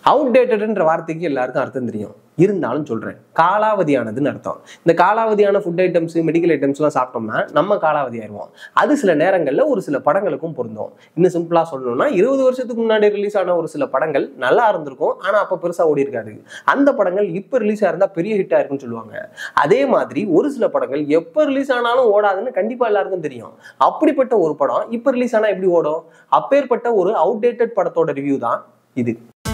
அவுடேட்டட்ன்ற வார்த்தைக்கு எல்லாருக்கும் அர்த்தம் தெரியும் இருந்தாலும் சொல்றேன் காலாவதியானதுன்னு அர்த்தம் இந்த காலாவதியான ஃபுட் ஐட்டம்ஸ் மெடிக்கல் ஐட்டம்ஸ்லாம் சாப்பிட்டோம்னா நம்ம காலாவதி ஆயிடுவோம் அது சில நேரங்களில் ஒரு சில படங்களுக்கும் பொருந்தும் இன்னும் சிம்பிளா சொல்லணும்னா இருபது வருஷத்துக்கு முன்னாடி ரிலீஸ் ஆன ஒரு சில படங்கள் நல்லா இருந்திருக்கும் ஆனா அப்ப பெருசா ஓடி இருக்காது அந்த படங்கள் இப்ப ரிலீஸ் ஆயிருந்தா பெரிய ஹிட் ஆயிருக்குன்னு சொல்லுவாங்க அதே மாதிரி ஒரு சில படங்கள் எப்ப ரிலீஸ் ஆனாலும் ஓடாதுன்னு கண்டிப்பா எல்லாருக்கும் தெரியும் அப்படிப்பட்ட ஒரு படம் இப்ப ரிலீஸ் ஆனா எப்படி ஓடும் அப்பேற்பட்ட ஒரு அவுடேட்டட் படத்தோட ரிவ்யூ தான் இது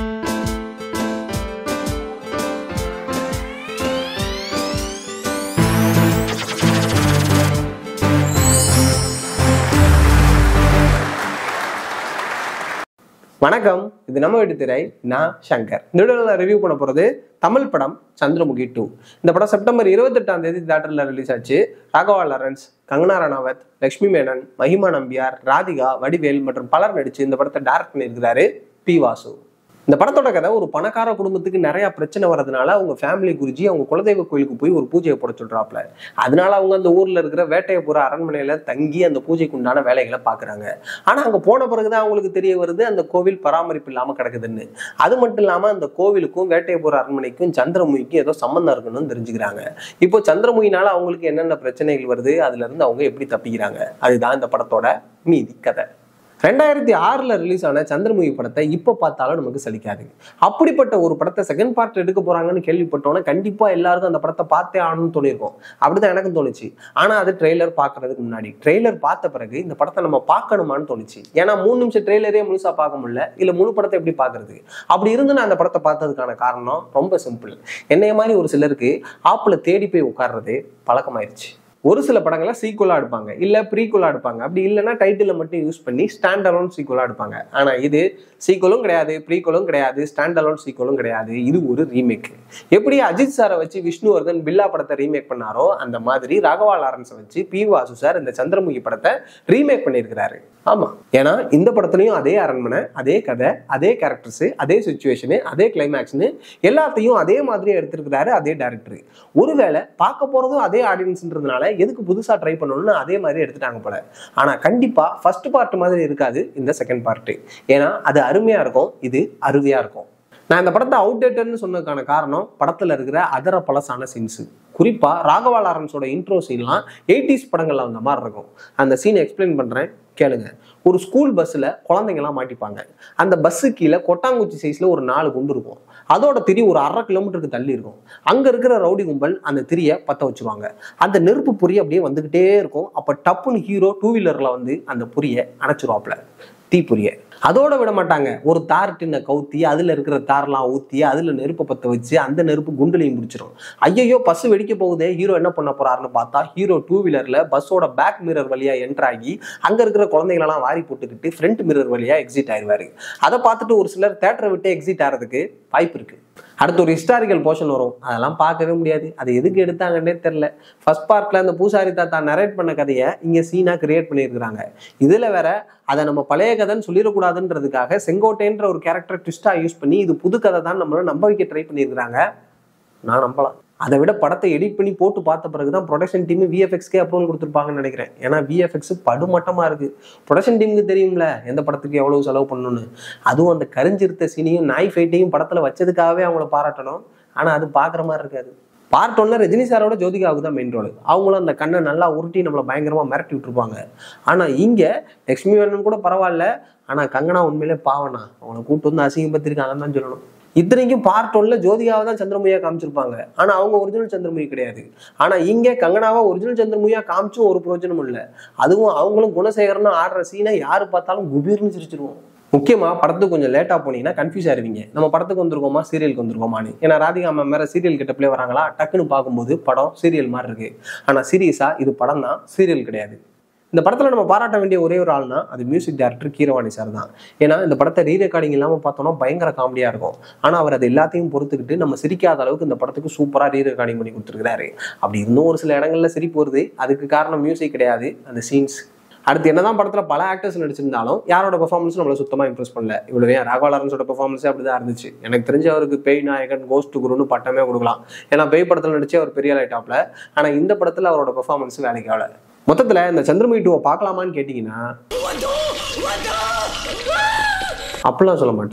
வணக்கம் இது நம்ம வீட்டு திரை நான் சங்கர் இந்த வீடியோவில் நான் ரிவ்யூ பண்ண போகிறது தமிழ் படம் சந்திரமுகி டூ இந்த படம் செப்டம்பர் இருபத்தெட்டாம் தேதி தேட்டரில் ரிலீஸ் ஆச்சு ராகவா லாரன்ஸ் கங்கனா ரணாவத் லக்ஷ்மி மேனன் மஹிமா நம்பியார் ராதிகா வடிவேல் மற்றும் பலர் நடிச்சு இந்த படத்தை டைரக்ட் பண்ணியிருக்கிறாரு பி வாசு இந்த படத்தோட கதை ஒரு பணக்கார குடும்பத்துக்கு நிறைய பிரச்சனை வர்றதுனால அவங்க ஃபேமிலி குறிச்சி அவங்க குலதெய்வ கோயிலுக்கு போய் ஒரு பூஜையை போட சொல்றாப்ல அதனால அவங்க அந்த ஊர்ல இருக்கிற வேட்டையபுர அரண்மனையில தங்கி அந்த பூஜைக்கு உண்டான வேலைகளை பாக்குறாங்க ஆனா அங்க போன பிறகுதான் அவங்களுக்கு தெரிய வருது அந்த கோவில் பராமரிப்பு இல்லாம கிடக்குதுன்னு அது மட்டும் இல்லாம அந்த கோவிலுக்கும் வேட்டையபுர அரண்மனைக்கும் சந்திரமுகிக்கும் ஏதோ சம்பந்தம் இருக்குன்னு தெரிஞ்சுக்கிறாங்க இப்போ சந்திரமுகினால அவங்களுக்கு என்னென்ன பிரச்சனைகள் வருது அதுல இருந்து அவங்க எப்படி தப்பிக்கிறாங்க அதுதான் இந்த படத்தோட மீதி கதை ரெண்டாயிரத்தி ஆறுல ரிலீஸ் ஆன சந்திரமுகி படத்தை இப்ப பார்த்தாலும் நமக்கு சலிக்காது அப்படிப்பட்ட ஒரு படத்தை செகண்ட் பார்ட் எடுக்க போறாங்கன்னு கேள்விப்பட்டோன்னா கண்டிப்பா எல்லாருக்கும் அந்த படத்தை பார்த்தே ஆகணும்னு தோணிருக்கும் அப்படிதான் எனக்கும் தோணுச்சு ஆனா அது ட்ரெய்லர் பார்க்கறதுக்கு முன்னாடி ட்ரெய்லர் பார்த்த பிறகு இந்த படத்தை நம்ம பார்க்கணுமான்னு தோணுச்சு ஏன்னா மூணு நிமிஷம் ட்ரெய்லரே முழுசா பார்க்க முடியல இல்ல முழு படத்தை எப்படி பார்க்கறது அப்படி இருந்து நான் அந்த படத்தை பார்த்ததுக்கான காரணம் ரொம்ப சிம்பிள் என்னைய மாதிரி ஒரு சிலருக்கு ஆப்புல தேடி போய் உட்கார்றது பழக்கமாயிருச்சு ஒரு சில படங்களை சீக்குவலாக எடுப்பாங்க இல்லை ப்ரீக்குவலாக எடுப்பாங்க அப்படி இல்லைன்னா டைட்டிலை மட்டும் யூஸ் பண்ணி ஸ்டாண்ட் அலோன் சீக்குவலாக எடுப்பாங்க ஆனால் இது சீக்குவலும் கிடையாது ப்ரீக்குவலும் கிடையாது ஸ்டாண்ட் அலோன் சீக்குவலும் கிடையாது இது ஒரு ரீமேக் எப்படி அஜித் சாரை வச்சு விஷ்ணுவர்தன் பில்லா படத்தை ரீமேக் பண்ணாரோ அந்த மாதிரி ராகவா லாரன்ஸை வச்சு பி வாசு சார் இந்த சந்திரமுகி படத்தை ரீமேக் பண்ணியிருக்கிறாரு ஆமா ஏன்னா இந்த படத்துலயும் அதே அரண்மனை அதே கதை அதே கேரக்டர்ஸ் அதே சுச்சுவேஷனு அதே கிளைமேக்ஸ்னு எல்லாத்தையும் அதே மாதிரி எடுத்திருக்கிறாரு அதே டேரக்டர் ஒருவேளை பார்க்க போறதும் அதே ஆடியன்ஸ்ன்றதுனால எதுக்கு புதுசா ட்ரை பண்ணணும்னு அதே மாதிரி எடுத்துட்டாங்க போல ஆனா கண்டிப்பா ஃபர்ஸ்ட் பார்ட் மாதிரி இருக்காது இந்த செகண்ட் பார்ட் ஏன்னா அது அருமையா இருக்கும் இது அருவியா இருக்கும் நான் இந்த படத்தை அவுடேட்டட்னு சொன்னதுக்கான காரணம் படத்துல இருக்கிற அதர பழசான சீன்ஸ் குறிப்பா ராகவா லாரன்ஸோட இன்ட்ரோ சீன்லாம் எயிட்டிஸ் படங்கள்ல வந்த மாதிரி இருக்கும் அந்த சீனை எக்ஸ்பிளைன் பண்றேன் கேளுங்க ஒரு ஸ்கூல் பஸ்ஸில் குழந்தைங்கலாம் மாட்டிப்பாங்க அந்த பஸ்ஸு கீழே கொட்டாங்குச்சி சைஸில் ஒரு நாலு குண்டு இருக்கும் அதோட திரி ஒரு அரை கிலோமீட்டருக்கு தள்ளி இருக்கும் அங்கே இருக்கிற ரவுடி கும்பல் அந்த திரியை பற்ற வச்சுருவாங்க அந்த நெருப்பு பொறி அப்படியே வந்துக்கிட்டே இருக்கும் அப்போ டப்புன்னு ஹீரோ டூ வீலரில் வந்து அந்த பொரியை அணைச்சிருவாப்புல தீப்பொரிய அதோட விட மாட்டாங்க ஒரு தார் டின்னை கவுத்தி அதுல இருக்கிற தார்லாம் ஊத்தி அதுல நெருப்பை பத்த வச்சு அந்த நெருப்பு குண்டுலையும் முடிச்சிடும் ஐயோ பஸ் வெடிக்க போகுதே ஹீரோ என்ன பண்ண போறாருன்னு பார்த்தா ஹீரோ டூ வீலர்ல பஸ்ஸோட பேக் மிரர் வழியா என்டர் ஆகி அங்க இருக்கிற குழந்தைங்களெல்லாம் வாரி போட்டுக்கிட்டு ஃப்ரண்ட் மிரர் வழியா எக்ஸிட் ஆயிடுவாரு அதை பார்த்துட்டு ஒரு சிலர் தேட்டரை விட்டு எக்ஸிட் ஆகிறதுக்கு வாய்ப்பு இருக்கு அடுத்து ஒரு ஹிஸ்டாரிக்கல் போர்ஷன் வரும் அதெல்லாம் பார்க்கவே முடியாது அது எதுக்கு எடுத்தாங்கன்னே தெரில ஃபர்ஸ்ட் பார்ட்ல அந்த பூசாரி தாத்தா நரேட் பண்ண கதையை இங்க சீனா கிரியேட் பண்ணியிருக்கிறாங்க இதுல வேற அதை நம்ம பழைய கதைன்னு சொல்லிடக்கூடாதுன்றதுக்காக செங்கோட்டைன்ற ஒரு கேரக்டர் ட்விஸ்டா யூஸ் பண்ணி இது புது கதை தான் நம்மள நம்ப வைக்க ட்ரை பண்ணியிருக்கிறாங்க நான் நம்பலாம் அதை விட படத்தை எடிட் பண்ணி போட்டு பார்த்த பிறகு தான் ப்ரொடக்ஷன் டீம் விஎஃப்எக்ஸ்க்கே அப்ரூவல் கொடுத்துருப்பாங்கன்னு நினைக்கிறேன் ஏன்னா விஎஃப்எக்ஸ் படுமட்டமாக இருக்கு ப்ரொடக்ஷன் டீமுக்கு தெரியும்ல எந்த படத்துக்கு எவ்வளவு செலவு பண்ணணும்னு அதுவும் அந்த கரிஞ்சிருத்த சீனையும் நாய் ஃபைட்டையும் படத்தில் வச்சதுக்காகவே அவங்கள பாராட்டணும் ஆனால் அது பார்க்குற மாதிரி இருக்காது பார்ட் ஒன்ல ரஜினி சாரோட ஜோதிகாவுக்கு தான் மெயின் ரோல் அவங்களும் அந்த கண்ணை நல்லா உருட்டி நம்மளை பயங்கரமாக மிரட்டி விட்டுருப்பாங்க ஆனால் இங்கே லக்ஷ்மி வேணன் கூட பரவாயில்ல ஆனால் கங்கனா உண்மையிலே பாவனா அவனை கூட்டு வந்து அசிங்கப்படுத்திருக்காங்கன்னு தான் சொல்லணும் இத்தனைக்கும் பார்ட் ஒன்ல ஜோதிகாவை தான் சந்திரமுகியா காமிச்சிருப்பாங்க ஆனா அவங்க ஒரிஜினல் சந்திரமுகி கிடையாது ஆனா இங்க கங்கனாவா ஒரிஜினல் சந்திரமுகியா காமிச்சும் ஒரு பிரயோஜனமும் இல்லை அதுவும் அவங்களும் குணசேகரனும் ஆடுற சீனை யாரு பார்த்தாலும் குபீர்னு சிரிச்சிருவோம் முக்கியமா படத்துக்கு கொஞ்சம் லேட்டா போனீங்கன்னா கன்ஃபியூஸ் ஆயிருவீங்க நம்ம படத்துக்கு வந்திருக்கோமா சீரியலுக்கு வந்திருக்கோமான்னு ஏன்னா ராதிகா மேம் மேல சீரியல் கிட்ட பிள்ளை வராங்களா டக்குன்னு பார்க்கும்போது படம் சீரியல் மாதிரி இருக்கு ஆனா சீரியஸா இது படம் தான் சீரியல் கிடையாது இந்த படத்துல நம்ம பாராட்ட வேண்டிய ஒரே ஒரு ஆள்னா அது மியூசிக் டைரக்டர் கீரவாணி சார் தான் ஏன்னா இந்த படத்தை ரீ ரெக்கார்டிங் இல்லாம பார்த்தோம்னா பயங்கர காமெடியா இருக்கும் ஆனா அவர் அது எல்லாத்தையும் பொறுத்துக்கிட்டு நம்ம சிரிக்காத அளவுக்கு இந்த படத்துக்கு சூப்பரா ரீ ரெக்கார்டிங் பண்ணி கொடுத்துருக்காரு அப்படி இன்னும் ஒரு சில இடங்கள்ல சிரிப்பு வருது அதுக்கு காரணம் மியூசிக் கிடையாது அந்த சீன்ஸ் அடுத்து என்னதான் படத்துல பல ஆக்டர்ஸ் நடிச்சிருந்தாலும் யாரோட பெர்ஃபார்மன்ஸ் நம்மள சுத்தமா இம்ப்ரெஸ் பண்ணல இவ்வளவு ஏன் ராகவா லாரன்ஸோட பெர்ஃபார்மன்ஸே அப்படிதான் இருந்துச்சு எனக்கு தெரிஞ்ச அவருக்கு பேய் நாயகன் கோஸ்ட் குருன்னு பட்டமே கொடுக்கலாம் ஏன்னா பேய் படத்துல நடிச்சு அவர் பெரிய லைட்டாப்ல ஆனா இந்த படத்துல அவரோட பெர்ஃபார்மன்ஸ் வேலைக்கு ஆகல மொத்தத்துல இந்த சந்திரமுகி டூவை பார்க்கலாமான்னு கேட்டீங்கன்னா அப்படிலாம் சொல்ல மாட்டேன்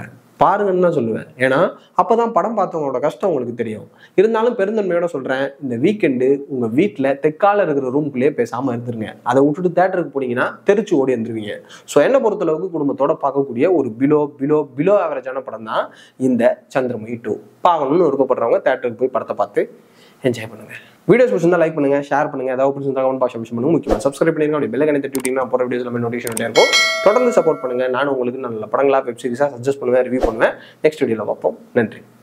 பாருங்கன்னு தான் சொல்லுவேன் ஏன்னா அப்பதான் படம் பார்த்தவங்களோட கஷ்டம் உங்களுக்கு தெரியும் இருந்தாலும் பெருந்தன்மையோட சொல்றேன் இந்த வீக்கெண்டு உங்க வீட்டில் தெக்கால இருக்கிற ரூம்குள்ளேயே பேசாம இருந்துருங்க அதை விட்டுட்டு தேட்டருக்கு போனீங்கன்னா தெரிச்சு ஓடி வந்துருவீங்க ஸோ என்னை பொறுத்தளவுக்கு குடும்பத்தோட பார்க்கக்கூடிய ஒரு பிலோ பிலோ பிலோ ஆவரேஜான படம் தான் இந்த சந்திரமுகி டூ பார்க்கணும்னு விருப்பப்படுறவங்க தேட்டருக்கு போய் படத்தை பார்த்து என்ஜாய் பண்ணுங்க வீடியோஸ் பிடிச்சிருந்தா லைக் பண்ணுங்க ஷேர் பண்ணுங்க ஏதாவது பிடிச்சிருந்தா கமெண்ட் பாக்ஸ் மென்ஷன் பண்ணுங்க முக்கியமாக சப்ஸ்கிரைப் பண்ணிருங்க அப்படி பெல்லை கணத்தை டியூட்டிங்கன்னா போகிற வீடியோஸ் எல்லாமே நோட்டிஃபிகேஷன் இருக்கும் தொடர்ந்து சப்போர்ட் பண்ணுங்க நானும் உங்களுக்கு நல்ல படங்களா வெப் சீரிஸாக சஜஸ்ட் பண்ணுவேன் ரிவ்யூ பண்ணுவேன் நெக்ஸ்ட் வீடியோவில் பார்ப்போம் நன்றி